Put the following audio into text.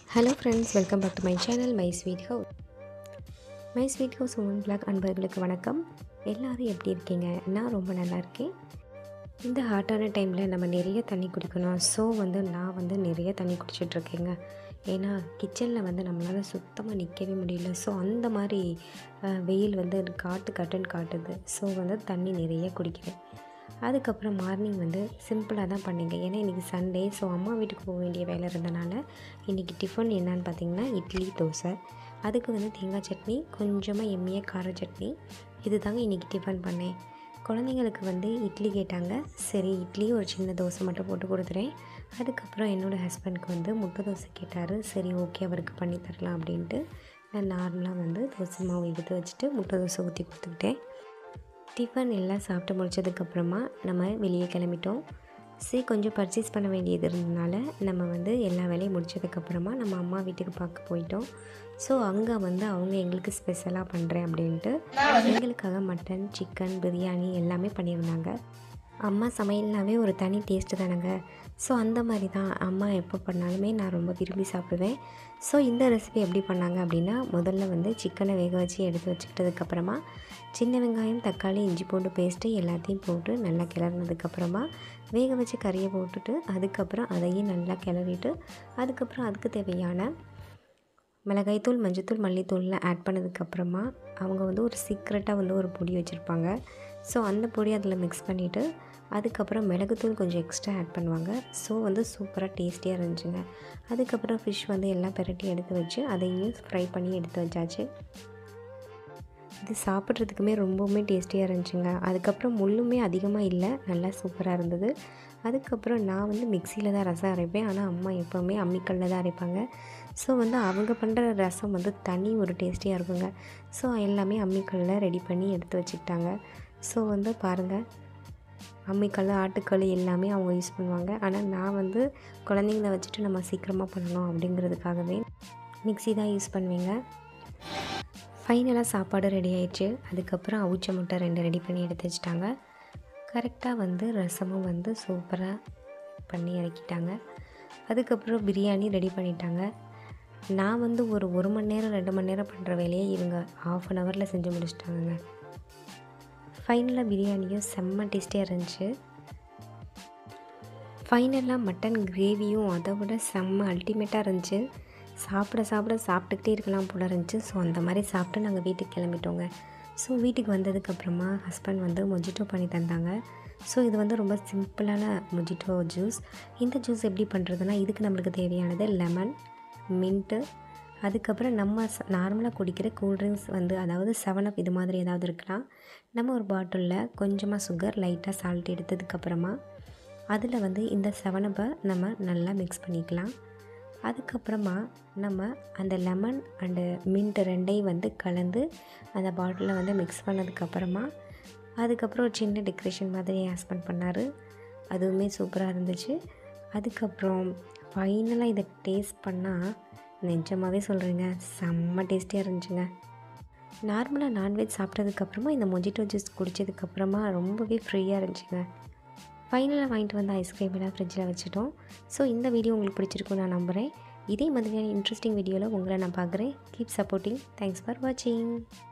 hello friends welcome back to my channel my sweet house my sweet house woman blog அன்பர்களுக்கு வணக்கம் எல்லோரும் எப்படி இருக்கீங்க நான் ரொம்ப நல்லா இருக்கேன் இந்த ஹாட்டான டைமில் நம்ம நிறைய தண்ணி குடிக்கணும் ஸோ வந்து நான் வந்து நிறைய தண்ணி குடிச்சிட்ருக்கேங்க ஏன்னா கிச்சனில் வந்து நம்மளால் சுத்தமாக நிற்கவே முடியல ஸோ அந்த மாதிரி அஹ், வெயில் வந்து காட்டு காட்டுன்னு காட்டுது ஸோ வந்து தண்ணி நிறைய குடிக்கிறேன் அதுக்கப்புறம் மார்னிங் வந்து சிம்பிளாக தான் பண்ணிங்க ஏன்னா இன்றைக்கி சண்டே ஸோ அம்மா வீட்டுக்கு போக வேண்டிய வேலை இருந்தனால இன்றைக்கி டிஃபன் என்னன்னு பார்த்தீங்கன்னா இட்லி தோசை அதுக்கு வந்து தேங்காய் சட்னி கொஞ்சமாக எம்மிய கார சட்னி இது தாங்க இன்றைக்கி டிஃபன் பண்ணேன் குழந்தைங்களுக்கு வந்து இட்லி கேட்டாங்க சரி இட்லி ஒரு சின்ன தோசை மட்டும் போட்டு கொடுத்துறேன் அதுக்கப்புறம் என்னோடய ஹஸ்பண்டுக்கு வந்து முட்டை தோசை கேட்டார் சரி ஓகே அவருக்கு பண்ணி தரலாம் அப்படின்ட்டு நான் நார்மலாக வந்து தோசை மாவு எடுத்து வச்சுட்டு முட்டை தோசை ஊற்றி கொடுத்துக்கிட்டேன் டிஃபன் எல்லாம் சாப்பிட்டு முடிச்சதுக்கப்புறமா நம்ம வெளியே கிளம்பிட்டோம் சரி கொஞ்சம் பர்ச்சேஸ் பண்ண வேண்டியது இருந்தனால நம்ம வந்து எல்லா வேலையும் முடிச்சதுக்கப்புறமா நம்ம அம்மா வீட்டுக்கு பார்க்க போயிட்டோம் ஸோ அங்கே வந்து அவங்க எங்களுக்கு ஸ்பெஷலாக பண்ணுறேன் அப்படின்ட்டு எங்களுக்காக மட்டன் சிக்கன் பிரியாணி எல்லாமே பண்ணியிருந்தாங்க அம்மா சமையல்னாவே ஒரு தனி டேஸ்ட்டு தானேங்க ஸோ அந்த மாதிரி தான் அம்மா எப்போ பண்ணாலுமே நான் ரொம்ப விரும்பி சாப்பிடுவேன் ஸோ இந்த ரெசிபி எப்படி பண்ணாங்க அப்படின்னா முதல்ல வந்து சிக்கனை வேக வச்சு எடுத்து வச்சுக்கிட்டதுக்கப்புறமா சின்ன வெங்காயம் தக்காளி இஞ்சி பூண்டு பேஸ்ட்டு எல்லாத்தையும் போட்டு நல்லா கிளறினதுக்கப்புறமா வேக வச்சு கறியை போட்டுட்டு அதுக்கப்புறம் அதையும் நல்லா கிளறிட்டு அதுக்கப்புறம் அதுக்கு தேவையான மிளகாய்த்தூள் மஞ்சத்தூள் மல்லித்தூள்லாம் ஆட் பண்ணதுக்கப்புறமா அவங்க வந்து ஒரு சீக்ரெட்டாக வந்து ஒரு பொடி வச்சுருப்பாங்க ஸோ அந்த பொடி அதில் மிக்ஸ் பண்ணிவிட்டு அதுக்கப்புறம் மிளகுத்தூள் கொஞ்சம் எக்ஸ்ட்ரா ஆட் பண்ணுவாங்க ஸோ வந்து சூப்பராக டேஸ்டியாக இருந்துச்சுங்க அதுக்கப்புறம் ஃபிஷ் வந்து எல்லாம் பெரட்டி எடுத்து வச்சு அதையும் ஃப்ரை பண்ணி எடுத்து வச்சாச்சு இது சாப்பிட்றதுக்குமே ரொம்பவுமே டேஸ்டியாக இருந்துச்சுங்க அதுக்கப்புறம் முள்ளுமே அதிகமாக இல்லை நல்லா சூப்பராக இருந்தது அதுக்கப்புறம் நான் வந்து மிக்சியில் தான் ரசம் அரைப்பேன் ஆனால் அம்மா எப்போவுமே அம்மிக்கல்லில் தான் அரைப்பாங்க ஸோ வந்து அவங்க பண்ணுற ரசம் வந்து தனி ஒரு டேஸ்டியாக இருக்குங்க ஸோ எல்லாமே அம்மிக்கல்லில் ரெடி பண்ணி எடுத்து வச்சுக்கிட்டாங்க ஸோ வந்து பாருங்கள் அம்மிக்கல் ஆட்டுக்கல் எல்லாமே அவங்க யூஸ் பண்ணுவாங்க ஆனால் நான் வந்து குழந்தைங்கள வச்சுட்டு நம்ம சீக்கிரமாக பண்ணணும் அப்படிங்கிறதுக்காகவே மிக்ஸி தான் யூஸ் பண்ணுவேங்க ஃபைனலாக சாப்பாடு ரெடி ஆயிடுச்சு அதுக்கப்புறம் அவிச்ச முட்டை ரெண்டு ரெடி பண்ணி எடுத்து வச்சிட்டாங்க கரெக்டாக வந்து ரசமும் வந்து சூப்பராக பண்ணி இறக்கிட்டாங்க அதுக்கப்புறம் பிரியாணி ரெடி பண்ணிட்டாங்க நான் வந்து ஒரு ஒரு மணி நேரம் ரெண்டு மணி நேரம் பண்ணுற வேலையை இவங்க ஆஃப் அன் ஹவரில் செஞ்சு முடிச்சிட்டாங்கங்க ஃபைனலாக பிரியாணியும் செம்ம டேஸ்டியாக இருந்துச்சு ஃபைனலாக மட்டன் கிரேவியும் அதை விட செம்ம அல்டிமேட்டாக இருந்துச்சு சாப்பிட சாப்பிட சாப்பிட்டுக்கிட்டே இருக்கலாம் போல இருந்துச்சு ஸோ அந்த மாதிரி சாப்பிட்டு நாங்கள் வீட்டுக்கு கிளம்பிட்டோங்க ஸோ வீட்டுக்கு வந்ததுக்கப்புறமா ஹஸ்பண்ட் வந்து மொஜிட்டோ பண்ணி தந்தாங்க ஸோ இது வந்து ரொம்ப சிம்பிளான மொஜிட்டோ ஜூஸ் இந்த ஜூஸ் எப்படி பண்ணுறதுனா இதுக்கு நம்மளுக்கு தேவையானது லெமன் மின்ட்டு அதுக்கப்புறம் நம்ம நார்மலாக குடிக்கிற கூல்ட்ரிங்க்ஸ் வந்து அதாவது செவன் அப் இது மாதிரி ஏதாவது இருக்கலாம் நம்ம ஒரு பாட்டிலில் கொஞ்சமாக சுகர் லைட்டாக சால்ட் எடுத்ததுக்கப்புறமா அதில் வந்து இந்த செவனப்பை நம்ம நல்லா மிக்ஸ் பண்ணிக்கலாம் அதுக்கப்புறமா நம்ம அந்த லெமன் அண்டு மின்ட் ரெண்டையும் வந்து கலந்து அந்த பாட்டிலில் வந்து மிக்ஸ் பண்ணதுக்கப்புறமா அதுக்கப்புறம் ஒரு சின்ன டெக்கரேஷன் மாதிரி ஹஸ்பண்ட் பண்ணார் அதுவுமே சூப்பராக இருந்துச்சு அதுக்கப்புறம் ஃபைனலாக இதை டேஸ்ட் பண்ணால் நிஜமாகவே சொல்கிறேங்க செம்ம டேஸ்டியாக இருந்துச்சுங்க நார்மலாக நான்வெஜ் சாப்பிட்டதுக்கப்புறமா இந்த மொஜிட்டோ ஜூஸ் குடித்ததுக்கப்புறமா ரொம்பவே ஃப்ரீயாக இருந்துச்சுங்க ஃபைனலாக வாங்கிட்டு வந்த ஐஸ்கிரீம் எல்லாம் ஃப்ரிட்ஜில் வச்சுட்டோம் ஸோ இந்த வீடியோ உங்களுக்கு பிடிச்சிருக்கும் நான் நம்புகிறேன் இதே மாதிரியான இன்ட்ரெஸ்டிங் வீடியோவில் உங்களை நான் பார்க்குறேன் கீப் சப்போர்ட்டிங் தேங்க்ஸ் ஃபார் வாட்சிங்